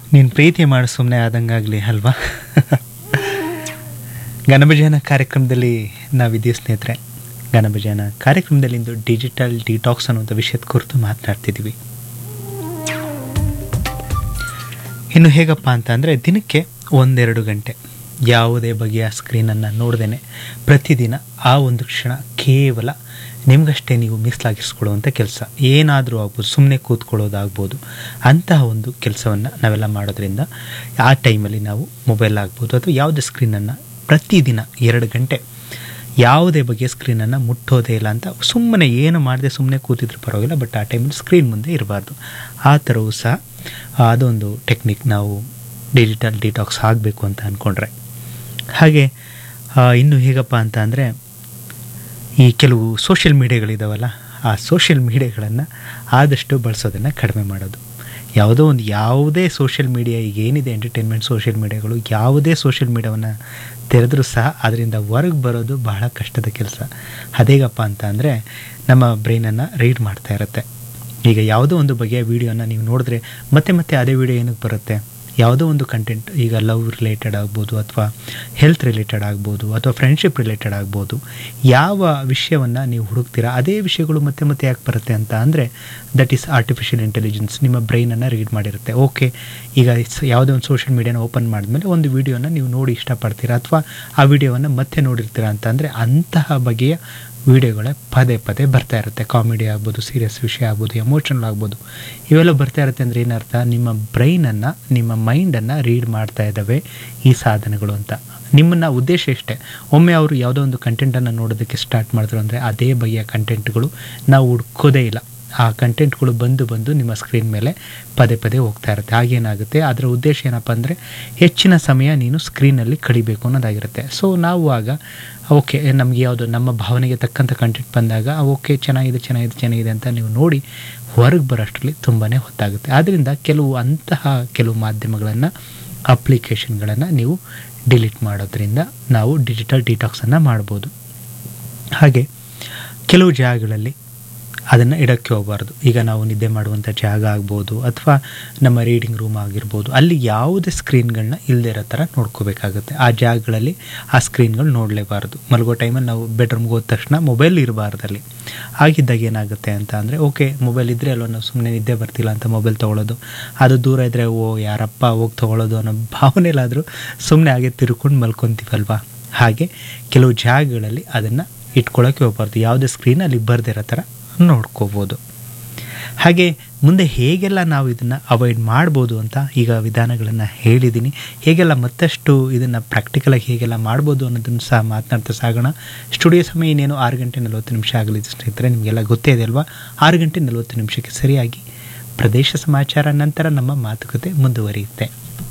ನೀನು ಪ್ರೀತಿ ಮಾಡಿ ಸುಮ್ಮನೆ ಆದಂಗಾಗಲಿ ಅಲ್ವಾ ಗಣಭಜನ ಕಾರ್ಯಕ್ರಮದಲ್ಲಿ ನಾವಿದ್ದೀವಿ ಸ್ನೇಹಿತರೆ ಗಣಭಜನ ಕಾರ್ಯಕ್ರಮದಲ್ಲಿ ಇಂದು ಡಿಜಿಟಲ್ ಡಿಟಾಕ್ಸ್ ಅನ್ನುವಂಥ ವಿಷಯದ ಕುರಿತು ಮಾತನಾಡ್ತಿದ್ದೀವಿ ಇನ್ನು ಹೇಗಪ್ಪ ಅಂತ ಅಂದರೆ ದಿನಕ್ಕೆ ಒಂದೆರಡು ಗಂಟೆ ಯಾವುದೇ ಬಗೆಯ ಸ್ಕ್ರೀನನ್ನು ನೋಡ್ದೇನೆ ಪ್ರತಿದಿನ ಆ ಒಂದು ಕ್ಷಣ ಕೇವಲ ನಿಮಗಷ್ಟೇ ನೀವು ಮೀಸಲಾಗಿಸ್ಕೊಳ್ಳುವಂಥ ಕೆಲಸ ಏನಾದರೂ ಆಗ್ಬೋದು ಸುಮ್ಮನೆ ಕೂತ್ಕೊಳ್ಳೋದಾಗ್ಬೋದು ಅಂತಹ ಒಂದು ಕೆಲಸವನ್ನು ನಾವೆಲ್ಲ ಮಾಡೋದ್ರಿಂದ ಆ ಟೈಮಲ್ಲಿ ನಾವು ಮೊಬೈಲ್ ಆಗ್ಬೋದು ಅಥವಾ ಯಾವುದೇ ಸ್ಕ್ರೀನನ್ನು ಪ್ರತಿದಿನ ಎರಡು ಗಂಟೆ ಯಾವುದೇ ಬಗೆಯ ಸ್ಕ್ರೀನನ್ನು ಮುಟ್ಟೋದೇ ಇಲ್ಲ ಅಂತ ಸುಮ್ಮನೆ ಏನು ಮಾಡದೆ ಸುಮ್ಮನೆ ಕೂತಿದ್ರು ಪರವಾಗಿಲ್ಲ ಬಟ್ ಆ ಟೈಮಲ್ಲಿ ಸ್ಕ್ರೀನ್ ಮುಂದೆ ಇರಬಾರ್ದು ಆ ಥರವೂ ಸಹ ಅದೊಂದು ಟೆಕ್ನಿಕ್ ನಾವು ಡಿಜಿಟಲ್ ಡಿಟಾಕ್ಸ್ ಆಗಬೇಕು ಅಂತ ಅಂದ್ಕೊಂಡ್ರೆ ಹಾಗೆ ಆ, ಇನ್ನು ಹೇಗಪ್ಪ ಅಂತ ಅಂದರೆ ಈ ಕೆಲವು ಸೋಷಿಯಲ್ ಮೀಡಿಯಾಗಳಿದಾವಲ್ಲ ಆ ಸೋಷಿಯಲ್ ಮೀಡಿಯಾಗಳನ್ನು ಆದಷ್ಟು ಬಳಸೋದನ್ನು ಕಡಿಮೆ ಮಾಡೋದು ಯಾವುದೋ ಒಂದು ಯಾವುದೇ ಸೋಷಿಯಲ್ ಮೀಡಿಯಾ ಈಗ ಏನಿದೆ ಎಂಟರ್ಟೈನ್ಮೆಂಟ್ ಸೋಷಿಯಲ್ ಮೀಡಿಯಾಗಳು ಯಾವುದೇ ಸೋಷಿಯಲ್ ಮೀಡಿಯಾವನ್ನು ತೆರೆದ್ರೂ ಸಹ ಅದರಿಂದ ಹೊರಗೆ ಬರೋದು ಬಹಳ ಕಷ್ಟದ ಕೆಲಸ ಅದೇಗಪ್ಪ ಅಂತ ಅಂದರೆ ನಮ್ಮ ಬ್ರೈನನ್ನು ರೀಡ್ ಮಾಡ್ತಾ ಇರುತ್ತೆ ಈಗ ಯಾವುದೋ ಒಂದು ಬಗೆಯ ವೀಡಿಯೋನ ನೀವು ನೋಡಿದ್ರೆ ಮತ್ತೆ ಮತ್ತೆ ಅದೇ ವಿಡಿಯೋ ಏನಕ್ಕೆ ಬರುತ್ತೆ ಯಾವುದೋ ಒಂದು ಕಂಟೆಂಟ್ ಈಗ ಲವ್ ರಿಲೇಟೆಡ್ ಆಗ್ಬೋದು ಅಥವಾ ಹೆಲ್ತ್ ರಿಲೇಟೆಡ್ ಆಗ್ಬೋದು ಅಥವಾ ಫ್ರೆಂಡ್ಶಿಪ್ ರಿಲೇಟೆಡ್ ಆಗ್ಬೋದು ಯಾವ ವಿಷಯವನ್ನು ನೀವು ಹುಡುಕ್ತೀರಾ ಅದೇ ವಿಷಯಗಳು ಮತ್ತೆ ಮತ್ತೆ ಯಾಕೆ ಬರುತ್ತೆ ಅಂತ ಅಂದರೆ ದಟ್ ಈಸ್ ಆರ್ಟಿಫಿಷಿಯಲ್ ಇಂಟೆಲಿಜೆನ್ಸ್ ನಿಮ್ಮ ಬ್ರೈನನ್ನು ರೀಡ್ ಮಾಡಿರುತ್ತೆ ಓಕೆ ಈಗ ಸ್- ಯಾವುದೋ ಒಂದು ಸೋಷಿಯಲ್ ಮೀಡಿಯಾನ ಓಪನ್ ಮಾಡಿದ್ಮೇಲೆ ಒಂದು ವಿಡಿಯೋನ ನೀವು ನೋಡಿ ಇಷ್ಟಪಡ್ತೀರಾ ಅಥವಾ ಆ ವಿಡಿಯೋವನ್ನು ಮತ್ತೆ ನೋಡಿರ್ತೀರಾ ಅಂತ ಅಂದರೆ ಅಂತಹ ಬಗೆಯ ವಿಡಿಯೋಗಳೇ ಪದೇ ಪದೇ ಬರ್ತಾ ಇರುತ್ತೆ ಕಾಮಿಡಿ ಆಗ್ಬೋದು ಸೀರಿಯಸ್ ವಿಷಯ ಆಗ್ಬೋದು ಎಮೋಷನಲ್ ಆಗ್ಬೋದು ಇವೆಲ್ಲ ಬರ್ತಾ ಇರುತ್ತೆ ಅಂದರೆ ಏನರ್ಥ ನಿಮ್ಮ ಬ್ರೈನನ್ನು ನಿಮ್ಮ ಮೈಂಡನ್ನು ರೀಡ್ ಮಾಡ್ತಾ ಇದ್ದಾವೆ ಈ ಸಾಧನಗಳು ಅಂತ ನಿಮ್ಮನ್ನ ಉದ್ದೇಶ ಇಷ್ಟೇ ಒಮ್ಮೆ ಅವರು ಯಾವುದೋ ಒಂದು ಕಂಟೆಂಟನ್ನು ನೋಡೋದಕ್ಕೆ ಸ್ಟಾರ್ಟ್ ಮಾಡಿದ್ರು ಅಂದರೆ ಅದೇ ಬಗೆಯ ಕಂಟೆಂಟ್ಗಳು ನಾವು ಹುಡ್ಕೋದೇ ಇಲ್ಲ ಆ ಕಂಟೆಂಟ್ಗಳು ಬಂದು ಬಂದು ನಿಮ್ಮ ಸ್ಕ್ರೀನ್ ಮೇಲೆ ಪದೇ ಪದೇ ಹೋಗ್ತಾ ಇರುತ್ತೆ ಆಗೇನಾಗುತ್ತೆ ಅದರ ಉದ್ದೇಶ ಏನಪ್ಪ ಅಂದರೆ ಹೆಚ್ಚಿನ ಸಮಯ ನೀನು ಸ್ಕ್ರೀನಲ್ಲಿ ಕಳಿಬೇಕು ಅನ್ನೋದಾಗಿರುತ್ತೆ ಸೊ ನಾವು ಆಗ ಓಕೆ ನಮಗೆ ಯಾವುದು ನಮ್ಮ ಭಾವನೆಗೆ ತಕ್ಕಂಥ ಕಂಟೆಂಟ್ ಬಂದಾಗ ಓಕೆ ಚೆನ್ನಾಗಿದೆ ಚೆನ್ನಾಗಿದೆ ಚೆನ್ನಾಗಿದೆ ಅಂತ ನೀವು ನೋಡಿ ಹೊರಗೆ ಬರೋಷ್ಟರಲ್ಲಿ ತುಂಬಾ ಹೊತ್ತಾಗುತ್ತೆ ಆದ್ದರಿಂದ ಕೆಲವು ಅಂತಹ ಕೆಲವು ಮಾಧ್ಯಮಗಳನ್ನು ಅಪ್ಲಿಕೇಶನ್ಗಳನ್ನು ನೀವು ಡಿಲೀಟ್ ಮಾಡೋದ್ರಿಂದ ನಾವು ಡಿಜಿಟಲ್ ಡಿಟಾಕ್ಸನ್ನು ಮಾಡ್ಬೋದು ಹಾಗೆ ಕೆಲವು ಜಾಗಗಳಲ್ಲಿ ಅದನ್ನು ಇಡೋಕ್ಕೆ ಹೋಗಬಾರ್ದು ಈಗ ನಾವು ನಿದ್ದೆ ಮಾಡುವಂಥ ಜಾಗ ಆಗ್ಬೋದು ಅಥವಾ ನಮ್ಮ ರೀಡಿಂಗ್ ರೂಮ್ ಆಗಿರ್ಬೋದು ಅಲ್ಲಿ ಯಾವುದೇ ಸ್ಕ್ರೀನ್ಗಳನ್ನ ಇಲ್ಲದೆ ಇರೋ ಥರ ನೋಡ್ಕೋಬೇಕಾಗುತ್ತೆ ಆ ಜಾಗಗಳಲ್ಲಿ ಆ ಸ್ಕ್ರೀನ್ಗಳು ನೋಡಲೇಬಾರ್ದು ಮಲಗೋ ಟೈಮಲ್ಲಿ ನಾವು ಬೆಡ್ರೂಮ್ಗೆ ಹೋದ ತಕ್ಷಣ ಮೊಬೈಲ್ ಇರಬಾರ್ದು ಅಲ್ಲಿ ಆಗಿದ್ದಾಗ ಏನಾಗುತ್ತೆ ಅಂತ ಅಂದರೆ ಓಕೆ ಮೊಬೈಲ್ ಇದ್ದರೆ ಅಲ್ವ ನಾವು ಸುಮ್ಮನೆ ನಿದ್ದೆ ಬರ್ತಿಲ್ಲ ಅಂತ ಮೊಬೈಲ್ ತೊಗೊಳೋದು ಅದು ದೂರ ಇದ್ದರೆ ಓ ಯಾರಪ್ಪ ಹೋಗಿ ತೊಗೊಳೋದು ಅನ್ನೋ ಭಾವನೆಲಾದರೂ ಸುಮ್ಮನೆ ಹಾಗೆ ತಿರ್ಕೊಂಡು ಮಲ್ಕೊತೀವಲ್ವಾ ಹಾಗೆ ಕೆಲವು ಜಾಗಗಳಲ್ಲಿ ಅದನ್ನು ಇಟ್ಕೊಳ್ಳೋಕ್ಕೆ ಹೋಗ್ಬಾರ್ದು ಯಾವುದೇ ಸ್ಕ್ರೀನ್ ಅಲ್ಲಿ ಬರ್ದಿರೋ ಥರ ನೋಡ್ಕೋಬೋದು ಹಾಗೆ ಮುಂದೆ ಹೇಗೆಲ್ಲ ನಾವು ಇದನ್ನು ಅವಾಯ್ಡ್ ಮಾಡ್ಬೋದು ಅಂತ ಈಗ ವಿಧಾನಗಳನ್ನು ಹೇಳಿದ್ದೀನಿ ಹೇಗೆಲ್ಲ ಮತ್ತಷ್ಟು ಇದನ್ನು ಪ್ರಾಕ್ಟಿಕಲಾಗಿ ಹೇಗೆಲ್ಲ ಮಾಡ್ಬೋದು ಅನ್ನೋದನ್ನು ಸಹ ಮಾತನಾಡ್ತಾ ಸಾಗೋಣ ಸ್ಟುಡಿಯೋ ಸಮಯ ಇನ್ನೇನು ಆರು ಗಂಟೆ ನಲವತ್ತು ನಿಮಿಷ ಆಗಲಿದೆ ಸ್ನೇಹಿತರೆ ನಿಮಗೆಲ್ಲ ಗೊತ್ತೇ ಇದೆ ಅಲ್ವಾ ಆರು ಗಂಟೆ ನಲವತ್ತು ನಿಮಿಷಕ್ಕೆ ಸರಿಯಾಗಿ ಪ್ರದೇಶ ಸಮಾಚಾರ ನಂತರ ನಮ್ಮ ಮಾತುಕತೆ ಮುಂದುವರಿಯುತ್ತೆ